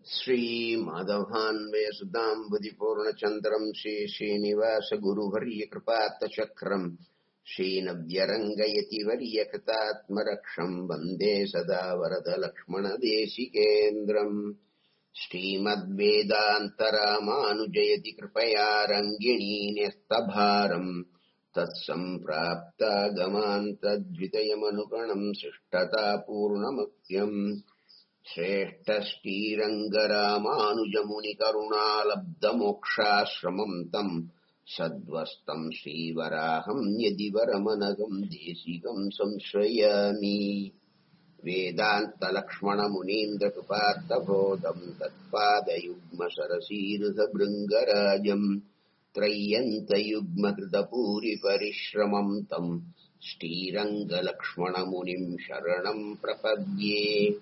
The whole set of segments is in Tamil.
श्रीमाधवान्वयसुताम्बुदिपूर्णचन्द्रम् श्रीश्रीनिवासगुरुवर्यकृपात्तचक्रम् श्रीनव्यरङ्गयति वर्यकृतात्मरक्षम् वन्दे सदा वरदलक्ष्मणदेशिकेन्द्रम् श्रीमद्वेदान्तरामानुजयति कृपया रङ्गिणी न्यस्तभारम् तत्सम्प्राप्तागमान्तद्वितयमनुगणम् शिष्टतापूर्णमत्यम् श्रेष्ठश्रीरङ्गरामानुजमुनिकरुणालब्धमोक्षाश्रमम् तम् सद्वस्तम् श्रीवराहम् यदि वरमनघम् देशिकम् संश्रयामि वेदान्तलक्ष्मणमुनीन्द्रकृपार्थबोधम् तत्पादयुग्मसरसीरुधभृङ्गराजम् त्रय्यन्तयुग्मकृतपूरिपरिश्रमम् तम् श्रीरङ्गलक्ष्मणमुनिम् शरणम् प्रपद्ये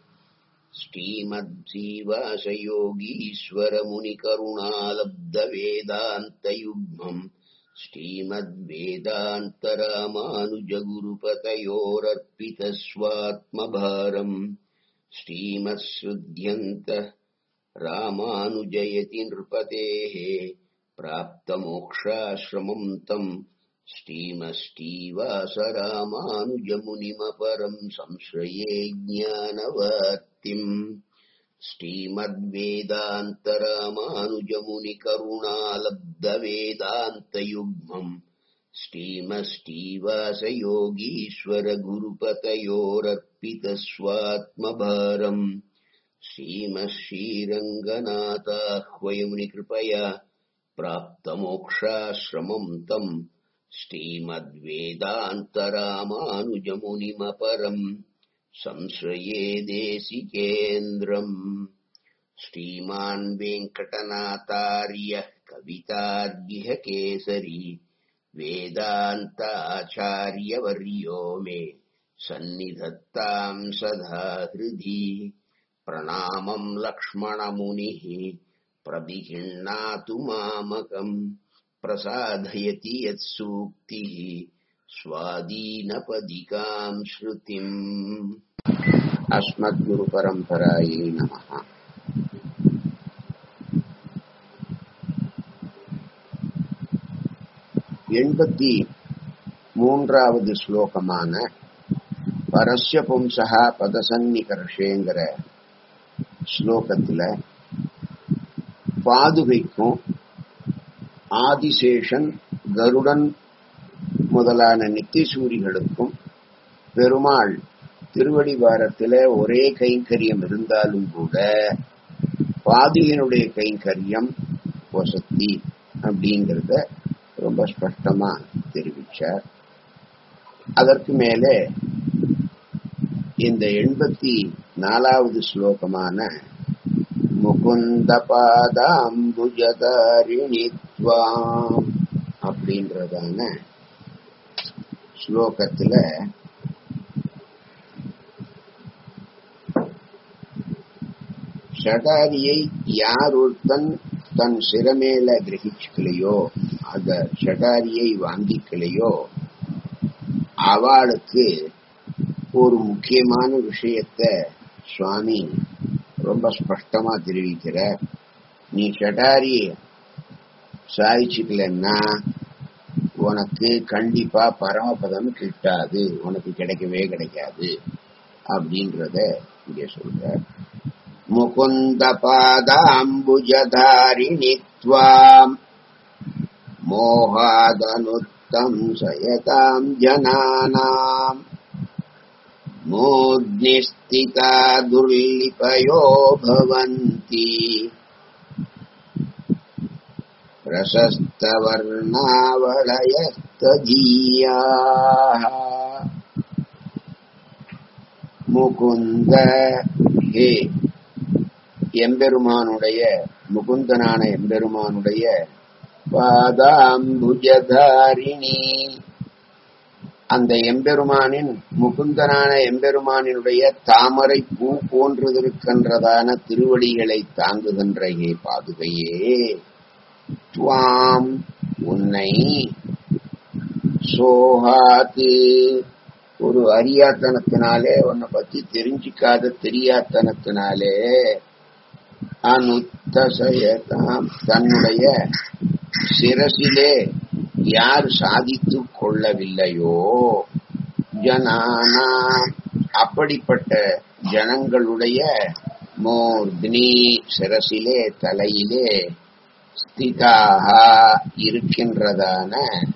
श्रीमद्जीवासयोगीश्वरमुनिकरुणालब्धवेदान्तयुग्मम् श्रीमद्वेदान्तरामानुजगुरुपतयोरर्पितस्वात्मभारम् श्रीमत्सृध्यन्त रामानुजयति नृपतेः प्राप्तमोक्षाश्रमम् तम् श्रीमष्टीवासरामानुजमुनिमपरम् संश्रये ज्ञानवर्तिम् श्रीमद्वेदान्तरामानुजमुनिकरुणालब्धवेदान्तयुग्मम् श्रीमष्टीवासयोगीश्वरगुरुपतयोरर्पितस्वात्मभारम् श्रीमश्रीरङ्गनाथाह्वयमुनिकृपया प्राप्तमोक्षाश्रमम् तम् श्रीमद्वेदान्तरामानुजमुनिमपरम् संश्रये देशिकेन्द्रम् श्रीमान् वेङ्कटनाथार्यः कवितार्यः केसरी वेदान्ताचार्यवर्यो मे सन्निधत्ताम् सदा हृदि प्रणामम् लक्ष्मणमुनिः प्रविहिण्णातु मामकम् प्रसादयति यत्सूक्तिः स्वादीनपदिकाम् श्रुतिम् अस्मद्गुरुपरम्परायै नमः எண்பத்தி மூன்றாவது ஸ்லோகமான பரஸ்ய பும்சகா பதசன்னிகர்ஷேங்கிற ஸ்லோகத்துல பாதுகைக்கும் ஆதிசேஷன் கருடன் முதலான நித்திசூரிகளுக்கும் பெருமாள் திருவடிவாரத்தில ஒரே கைங்கரியம் இருந்தாலும் கூட பாதுகையினுடைய கைங்கரியம் வசத்தி அப்படிங்கிறத ரொம்ப ஸ்பஷ்டமா தெரிவிச்சார் அதற்கு மேலே இந்த எண்பத்தி நாலாவது ஸ்லோகமான முகுந்த பாதாம்புஜதாரிணித்வாம் அப்படின்றதான ஸ்லோகத்துல ஷடாரியை யார் ஒருத்தன் தன் சிறமேல கிரகிச்சுக்கலையோ அந்த ஷடாரியை வாங்கிக்கலையோ அவளுக்கு ஒரு முக்கியமான விஷயத்த சுவாமி ரொம்ப ஸ்பஷ்டமா தெரிவிக்கிற நீ ஷடாரிய சாதிச்சுக்கலன்னா உனக்கு கண்டிப்பா பரமபதம் கிட்டாது உனக்கு கிடைக்கவே கிடைக்காது அப்படின்றத இங்க சொல்ற முகுந்த பாதாம்புஜதாரிணி त्वाम् मोहादनुत्तम् सयताम् जनानाम् मूर्ध्निस्थिता दुर्लिपयो भवन्ति प्रशस्तवर्णावलयस्तधीयाः முகுந்த ஹே எம்பெருமானுடைய முகுந்தனான எம்பெருமானுடைய பாதாம்புஜதாரிணி அந்த எம்பெருமானின் முகுந்தனான எம்பெருமானினுடைய தாமரை பூ போன்றிருக்கின்றதான திருவடிகளை தாங்குகின்ற ஏ பாதுகையே துவாம் உன்னை சோகாத்து ஒரு அறியாத்தனத்தினாலே உன்னை பத்தி தெரிஞ்சிக்காத தெரியாத்தனத்தினாலே அனுத்தசயதாம் தன்னுடைய சிரசிலே யார் சாதித்து கொள்ளவில்லையோ ஜனானா அப்படிப்பட்ட ஜனங்களுடைய மூர்த்னி சிரசிலே தலையிலே ஸ்திதாக இருக்கின்றதான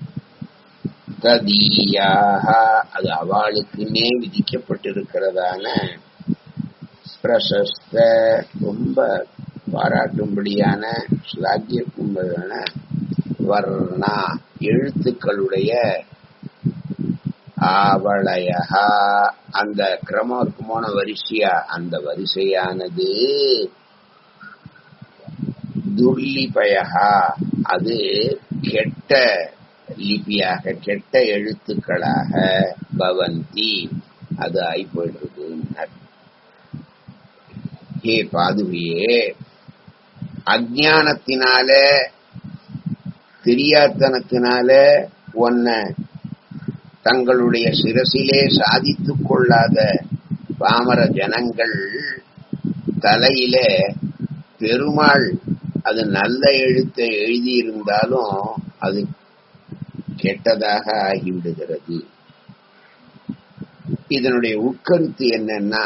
ததீயாக அது அவளுக்குன்னே விதிக்கப்பட்டிருக்கிறதான பிரசஸ்த ரொம்ப பாராட்டும்படியான ஸ்லாகியக்கும்பதான வர்ணா எழுத்துக்களுடைய ஆவளையா அந்த கிரமம் இருக்குமோன வரிசையா அந்த வரிசையானது துர்லிபயா அது கெட்ட லிபியாக கெட்ட எழுத்துக்களாக பவந்தி அது ஆய்படுறது ஹே பாதுவியே அஜானத்தினால தெரியாத்தனத்தினால உன்னை தங்களுடைய சிரசிலே சாதித்துக் கொள்ளாத பாமர ஜனங்கள் தலையில பெருமாள் அது நல்ல எழுத்தை எழுதியிருந்தாலும் அது கெட்டதாக ஆகிவிடுகிறது இதனுடைய உட்கருத்து என்னன்னா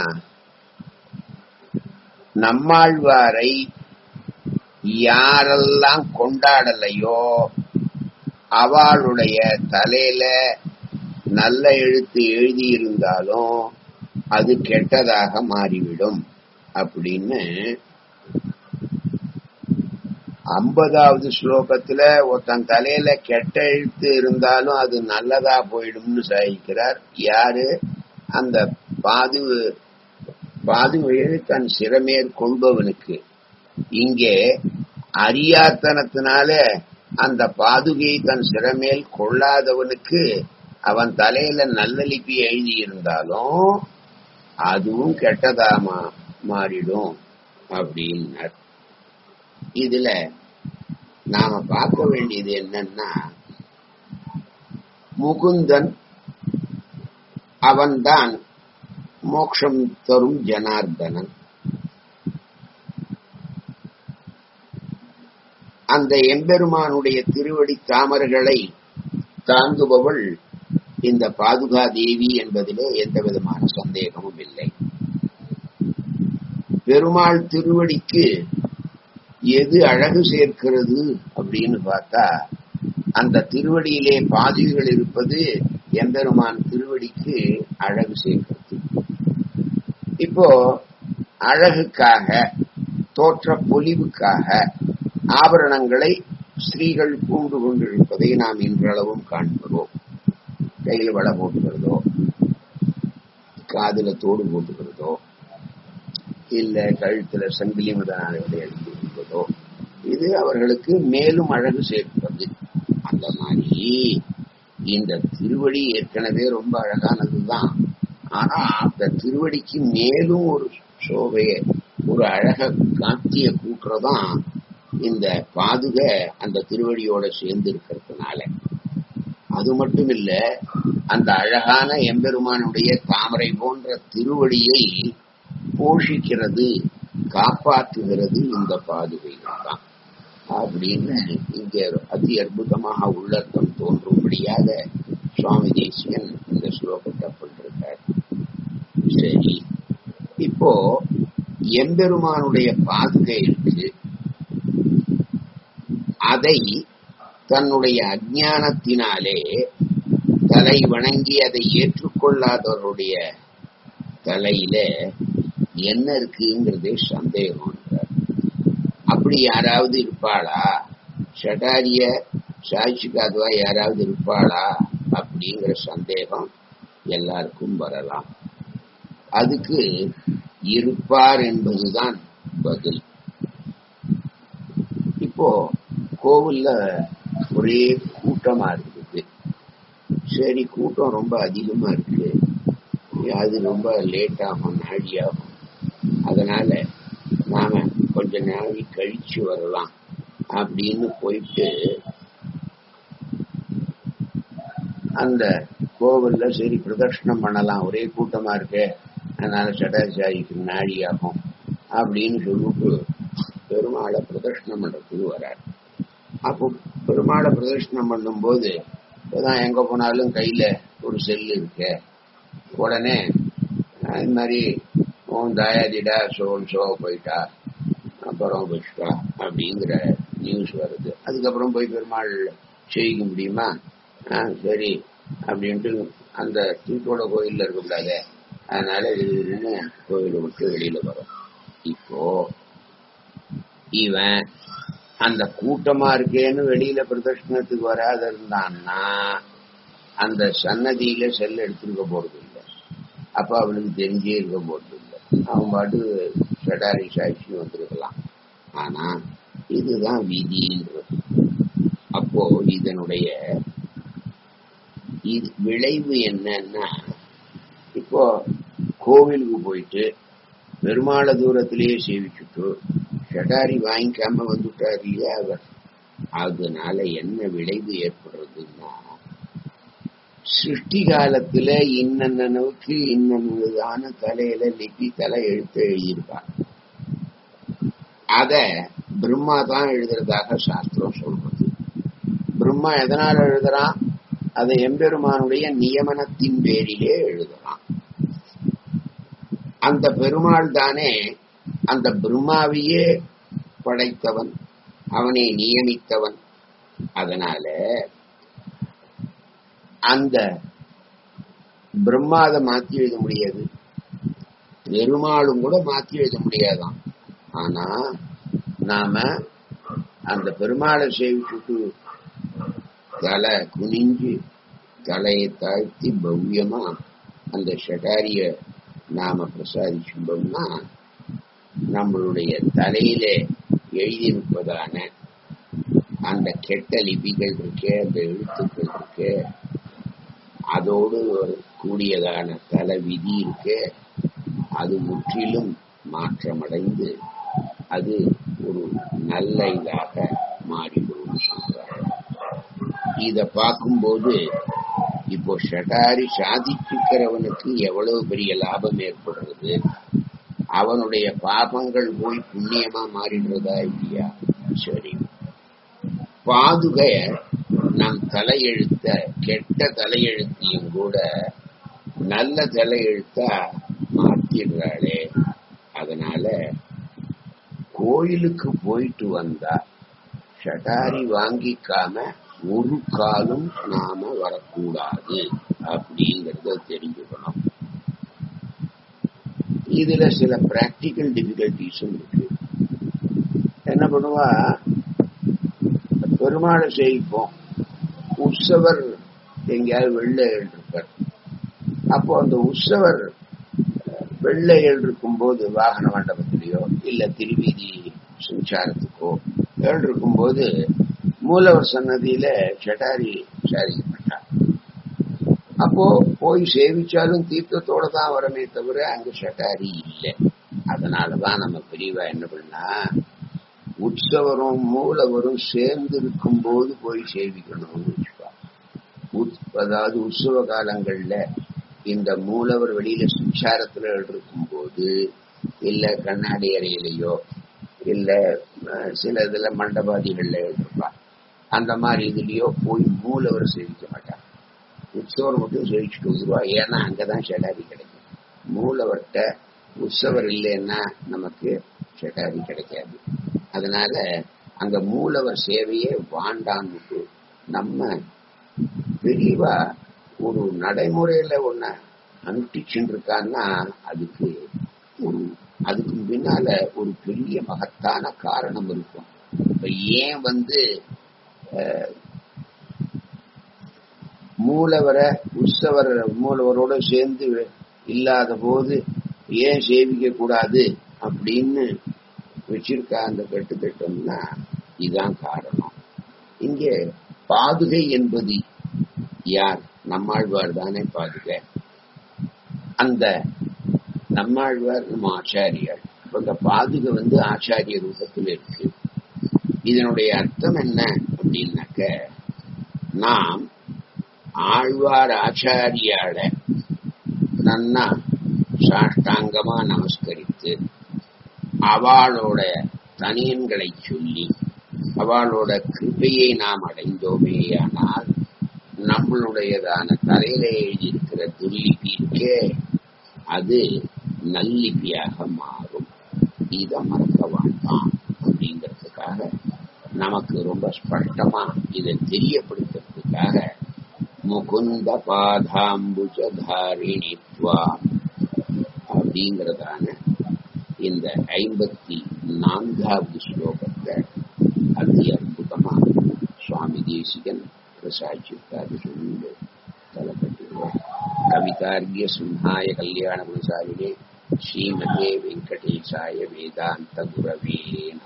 நம்மாழ்வாரை யாரெல்லாம் கொண்டாடலையோ அவளுடைய தலையில நல்ல எழுத்து எழுதியிருந்தாலும் அது கெட்டதாக மாறிவிடும் அப்படின்னு ஐம்பதாவது ஸ்லோகத்துல ஒருத்தன் தலையில கெட்ட எழுத்து இருந்தாலும் அது நல்லதா போயிடும்னு சாதிக்கிறார் யாரு அந்த பாது பாதுவையை தன் சிறமேற் கொள்பவனுக்கு இங்கே அறியாத்தனத்தினால அந்த பாதுகையை தன் சிறமேல் கொள்ளாதவனுக்கு அவன் தலையில நல்ல லிபி எழுதி இருந்தாலும் அதுவும் கெட்டதாமா மாறிடும் அப்படின்னார் இதுல நாம பார்க்க வேண்டியது என்னன்னா முகுந்தன் அவன்தான் மோட்சம் தரும் ஜனார்தனன் அந்த எம்பெருமானுடைய திருவடி தாமர்களை தாங்குபவள் இந்த பாதுகா தேவி என்பதிலே எந்த விதமான சந்தேகமும் இல்லை பெருமாள் திருவடிக்கு எது அழகு சேர்க்கிறது அப்படின்னு பார்த்தா அந்த திருவடியிலே பாதுகைகள் இருப்பது எம்பெருமான் திருவடிக்கு அழகு சேர்க்கிறது இப்போ அழகுக்காக தோற்ற பொலிவுக்காக ஆபரணங்களை ஸ்திரீகள் பூண்டு கொண்டிருப்பதை நாம் இன்றளவும் காண்கிறோம் கையில் வடை போட்டுக்கிறதோ காதுல தோடு போட்டுக்கிறதோ இல்ல கழுத்துல சங்கிலி முதலானவர்களை அடித்திருப்பதோ இது அவர்களுக்கு மேலும் அழகு சேர்ப்பது அந்த மாதிரி இந்த திருவடி ஏற்கனவே ரொம்ப அழகானதுதான் ஆனா அந்த திருவடிக்கு மேலும் ஒரு சோவைய ஒரு அழக காட்சிய கூட்டுறதான் இந்த பாதுக அந்த திருவடியோட சேர்ந்து இருக்கிறதுனால அது மட்டும் இல்ல அந்த அழகான எம்பெருமானுடைய தாமரை போன்ற திருவடியை போஷிக்கிறது காப்பாற்றுகிறது இந்த பாதுகைகள் தான் அப்படின்னு இங்க அதி அற்புதமாக உள்ளர்த்தம் தோன்றும்படியாக சுவாமி தேசியன் இந்த ஸ்லோகத்தை பண்ணிருக்கார் சரி இப்போ எம்பெருமானுடைய பாதுகை இருக்கு அதை தன்னுடைய அஜானத்தினாலே தலை வணங்கி அதை ஏற்றுக்கொள்ளாதவருடைய தலையில என்ன இருக்குங்கிறதே சந்தேகம் அப்படி யாராவது இருப்பாளா ஷடாரிய சாட்சிக்காதுவா யாராவது இருப்பாளா அப்படிங்கிற சந்தேகம் எல்லாருக்கும் வரலாம் அதுக்கு இருப்பார் என்பதுதான் பதில் இப்போ கோவில்ல ஒரே கூட்டமா இருக்குது சரி கூட்டம் ரொம்ப அதிகமா இருக்கு அது ரொம்ப லேட் ஆகும் நாழி ஆகும் அதனால நாம கொஞ்ச நாளை கழிச்சு வரலாம் அப்படின்னு போயிட்டு அந்த கோவில்ல சரி பிரதட்சணம் பண்ணலாம் ஒரே கூட்டமா இருக்கு அதனால சடாச்சாரிக்கு நாழி ஆகும் அப்படின்னு சொல்லிட்டு பெருமாளை பிரதர்ஷனம் பண்றதுக்கு வரார் அப்போ பெருமாளை பிரதர்ஷனம் பண்ணும்போது இப்பதான் எங்க போனாலும் கையில ஒரு செல் இருக்கு உடனே அஹ், இந்த மாதிரி உன் தாயாதிடா சோன் சோ போயிட்டா அப்புறம் விஷ்வா அப்படிங்கிற நியூஸ் வருது அதுக்கப்புறம் போய் பெருமாள் செய்ய முடியுமா ஆ, சரி அப்படின்ட்டு அந்த தூக்கோட கோயில்ல இருக்கக்கூடாது அதனால இதுன்னு கோயிலை விட்டு வெளியில வரும் இப்போ இவன் அந்த கூட்டமா இருக்கேன்னு வெளியில பிரதர்ஷனத்துக்கு வராத இருந்தான்னா அந்த சன்னதியில செல் எடுத்துருக்க போறது இல்லை அப்ப அவனுக்கு தெரிஞ்சே இருக்க போறது இல்லை அவன் பாட்டு செடாரி சாட்சி வந்திருக்கலாம் ஆனா இதுதான் விதின்றது அப்போ இதனுடைய இது விளைவு என்னன்னா இப்போ கோவிலுக்கு போயிட்டு பெருமாள தூரத்திலேயே சேவிச்சுட்டு ஷடாரி வாங்கிக்காம வந்துட்டார் இல்லையா அவர் அதனால என்ன விளைவு ஏற்படுறதுன்னா சிருஷ்டி காலத்துல இன்னன்னவுக்கு இன்னதான தலையில லிப்பி தலை எழுத்து எழுதியிருப்பார் அத பிரம்மா தான் எழுதுறதாக சாஸ்திரம் சொல்றது பிரம்மா எதனால எழுதுறான் அதை எம்பெருமானுடைய நியமனத்தின் பேரிலே எழுதுறான் அந்த பெருமாள் தானே அந்த பிரம்மாவையே படைத்தவன் அவனை நியமித்தவன் அதனால அந்த பிரம்மாவை மாத்தி எழுத முடியாது பெருமாளும் கூட மாத்தி எழுத முடியாதாம் ஆனா நாம அந்த பெருமாளை சேவிச்சுட்டு தலை குனிஞ்சு தலையை தாழ்த்தி பவ்யமா அந்த ஷடாரிய நாம பிரசாதிச்சுட்டோம்னா நம்மளுடைய தலையில எழுதியிருப்பதான அந்த கெட்ட லிபிகள் இருக்கு அந்த எழுத்துக்கள் இருக்கு அதோடு ஒரு கூடியதான தலை விதி இருக்கு அது முற்றிலும் மாற்றமடைந்து அது ஒரு நல்ல இதாக மாறிவிடும் சொல்றாங்க இத பார்க்கும்போது இப்போ ஷட்டாரி சாதிச்சிருக்கிறவனுக்கு எவ்வளவு பெரிய லாபம் ஏற்படுறது அவனுடைய பாபங்கள் போய் புண்ணியமா மாறிடுறதா இல்லையா சரி பாதுகை நம் தலையெழுத்த கெட்ட தலையெழுத்தையும் கூட நல்ல தலையெழுத்தா மாத்திடுறாளே அதனால கோயிலுக்கு போயிட்டு வந்தா ஷட்டாரி வாங்கிக்காம ஒரு காலும் நாம வரக்கூடாது அப்படிங்கறத தெரிஞ்சுக்கணும் இதுல சில பிராக்டிக்கல் டிஃபிகல்டிஸும் இருக்கு என்ன பண்ணுவா பெருமாளை செய்ப்போம் உற்சவர் எங்கேயாவது வெள்ளை இருப்பார் அப்போ அந்த உற்சவர் வெள்ளை இருக்கும்போது வாகன மண்டபத்திலேயோ இல்ல திருவீதி சஞ்சாரத்துக்கோ இருக்கும்போது மூலவர் சன்னதியில செட்டாரி சாதிக்கப்பட்டார் அப்போ போய் சேவிச்சாலும் தீர்த்தத்தோட தான் வரமே தவிர அங்க ஷட்டாரி இல்லை அதனாலதான் நம்ம பெரியவா என்ன பண்ணா உற்சவரும் மூலவரும் சேர்ந்து இருக்கும் போது போய் சேவிக்கணும்னு வச்சுப்பா அதாவது உற்சவ காலங்கள்ல இந்த மூலவர் வெளியில சுச்சாரத்துல இருக்கும் போது இல்ல கண்ணாடி அறையிலையோ இல்ல சில இதுல மண்டபாதிகள்ல எழுதிருப்பா அந்த மாதிரி இதுலயோ போய் மூலவர் சேவிக்க மாட்டாங்க உற்சவர் மட்டும் சேவிச்சுட்டு வந்துருவா ஏன்னா அங்கதான் ஷெடாரி கிடைக்கும் மூலவர்கிட்ட உற்சவர் இல்லைன்னா நமக்கு ஷெடாரி கிடைக்காது அதனால அங்க மூலவர் சேவையே வாண்டான்னு நம்ம பெரியவா ஒரு நடைமுறையில ஒன்ன அனுஷ்டிச்சுட்டு இருக்கான்னா அதுக்கு ஒரு அதுக்கு பின்னால ஒரு பெரிய மகத்தான காரணம் இருக்கும் இப்ப ஏன் வந்து மூலவரை உற்சவர் மூலவரோட சேர்ந்து இல்லாத போது ஏன் சேவிக்க கூடாது அப்படின்னு வச்சிருக்கா அந்த கட்டுத்திட்டம்னா இதுதான் காரணம் இங்கே பாதுகை என்பது யார் நம்மாழ்வார் தானே பாதுகை அந்த நம்மாழ்வார் நம்ம ஆச்சாரியார் அந்த பாதுகை வந்து ஆச்சாரிய ரூபத்தில் இருக்கு இதனுடைய அர்த்தம் என்ன அப்படின்னாக்க நாம் ஆழ்வார் ஆச்சாரியால நன்னா சாஷ்டாங்கமா நமஸ்கரித்து அவளோட தனியன்களை சொல்லி அவளோட கிருபையை நாம் அடைந்தோமேயானால் நம்மளுடையதான தலையில எழுதியிருக்கிற துர்லிபி இருக்கே அது நல்லிபியாக மாறும் இதை மறக்க வேண்டாம் அப்படிங்கிறதுக்காக நமக்கு ரொம்ப ஸ்பஷ்டமா இதை தெரியப்படுத்துறதுக்காக முகுந்த பாதாம்புஜதாரிணித்வா அப்படிங்கிறதான இந்த ஐம்பத்தி நான்காவது ஸ்லோகத்தை அதி அற்புதமா சுவாமி தேசிகன் பிரசாச்சிருக்காரு சொல்லு தலைப்பட்டுள்ளார் கவிதார்கிய சிம்ஹாய கல்யாண குணசாலினே ஸ்ரீமதே வெங்கடேசாய வேதாந்த குரவே நம